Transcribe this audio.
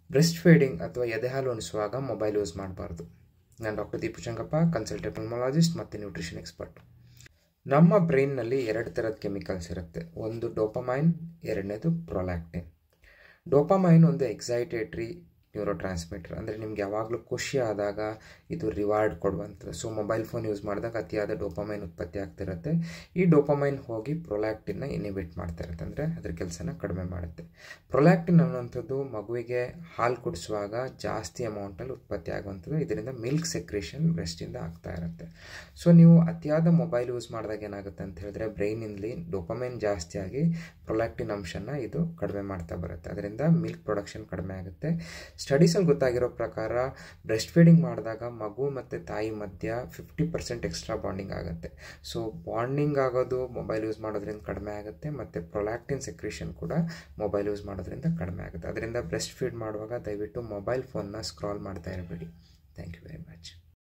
breast feeding ಅಥವಾ ಎದೆಹಾಲು ಉಣಿಸುವಾಗ mobile use ಮಾಡಬಾರ್ದು ನಾನು doctor Deepu Changappa consultant pulmonologist ಮತ್ತು ನ್ಯೂಟ್ರಿಷನ್ ಎಕ್ಸ್ಪರ್ಟ್ ನಮ್ಮ ಬ್ರೈನ್ನಲ್ಲಿ ಎರಡು ಥರದ ಕೆಮಿಕಲ್ಸ್ ಇರುತ್ತೆ ಒಂದು ಡೋಪಮೈನ್ ಎರಡನೇದು ಪ್ರೊಲ್ಯಾಕ್ಟಿನ್ ಡೋಪಮೈನ್ ಒಂದು ಎಕ್ಸೈಟೇಟ್ರಿ ನ್ಯೂರೋ ಟ್ರಾನ್ಸ್ಮಿಟರ್ ಅಂದರೆ ನಿಮ್ಗೆ ಯಾವಾಗಲೂ ಖುಷಿ ಆದಾಗ ಇದು ರಿವಾರ್ಡ್ ಕೊಡುವಂಥದ್ದು ಸೊ ಮೊಬೈಲ್ ಫೋನ್ ಯೂಸ್ ಮಾಡಿದಾಗ ಅತಿಯಾದ ಡೋಪಮೈನ್ ಉತ್ಪತ್ತಿ ಆಗ್ತಿರುತ್ತೆ ಈ ಡೋಪಮೈನ್ ಹೋಗಿ ಪ್ರೊಲ್ಯಾಕ್ಟಿನ್ನ ಇನಿಬಿಟ್ ಮಾಡ್ತಾ ಇರುತ್ತೆ ಅಂದರೆ ಅದ್ರ ಕೆಲಸನ ಕಡಿಮೆ ಮಾಡುತ್ತೆ ಪ್ರೊಲ್ಯಾಕ್ಟಿನ್ ಅನ್ನುವಂಥದ್ದು ಮಗುವಿಗೆ ಹಾಲು ಕುಡಿಸುವಾಗ ಜಾಸ್ತಿ ಅಮೌಂಟಲ್ಲಿ ಉತ್ಪತ್ತಿ ಆಗುವಂಥದ್ದು ಇದರಿಂದ ಮಿಲ್ಕ್ ಸೆಕ್ರೇಷನ್ ಬ್ರೆಸ್ಟಿಂದ ಆಗ್ತಾ ಇರುತ್ತೆ ಸೊ ನೀವು ಅತಿಯಾದ ಮೊಬೈಲ್ ಯೂಸ್ ಮಾಡಿದಾಗ ಏನಾಗುತ್ತೆ ಅಂತ ಹೇಳಿದ್ರೆ ಬ್ರೈನಿಂದಲಿ ಡೋಪಮೈನ್ ಜಾಸ್ತಿ ಆಗಿ ಪ್ರೊಲ್ಯಾಕ್ಟಿನ್ ಅಂಶನ ಇದು ಕಡಿಮೆ ಮಾಡ್ತಾ ಬರುತ್ತೆ ಅದರಿಂದ ಮಿಲ್ಕ್ ಪ್ರೊಡಕ್ಷನ್ ಕಡಿಮೆ ಆಗುತ್ತೆ ಸ್ಟಡೀಸಲ್ಲಿ ಗೊತ್ತಾಗಿರೋ ಪ್ರಕಾರ ಬ್ರೆಸ್ಟ್ ಫೀಡಿಂಗ್ ಮಾಡಿದಾಗ ಮಗು ಮತ್ತು ತಾಯಿ ಮಧ್ಯ ಫಿಫ್ಟಿ ಪರ್ಸೆಂಟ್ ಎಕ್ಸ್ಟ್ರಾ ಬಾಂಡಿಂಗ್ ಆಗುತ್ತೆ ಸೊ ಬಾಂಡಿಂಗ್ ಆಗೋದು ಮೊಬೈಲ್ ಯೂಸ್ ಮಾಡೋದ್ರಿಂದ ಕಡಿಮೆ ಆಗುತ್ತೆ ಮತ್ತು ಪ್ರೊಲ್ಯಾಕ್ಟಿನ್ ಸೆಕ್ರೇಷನ್ ಕೂಡ ಮೊಬೈಲ್ ಯೂಸ್ ಮಾಡೋದ್ರಿಂದ ಕಡಿಮೆ ಆಗುತ್ತೆ ಅದರಿಂದ ಬ್ರೆಸ್ಟ್ ಫೀಡ್ ಮಾಡುವಾಗ ದಯವಿಟ್ಟು ಮೊಬೈಲ್ ಫೋನ್ನ ಸ್ಕ್ರಾಲ್ ಮಾಡ್ತಾ ಇರಬೇಡಿ ಥ್ಯಾಂಕ್ ಯು ವೆರಿ ಮಚ್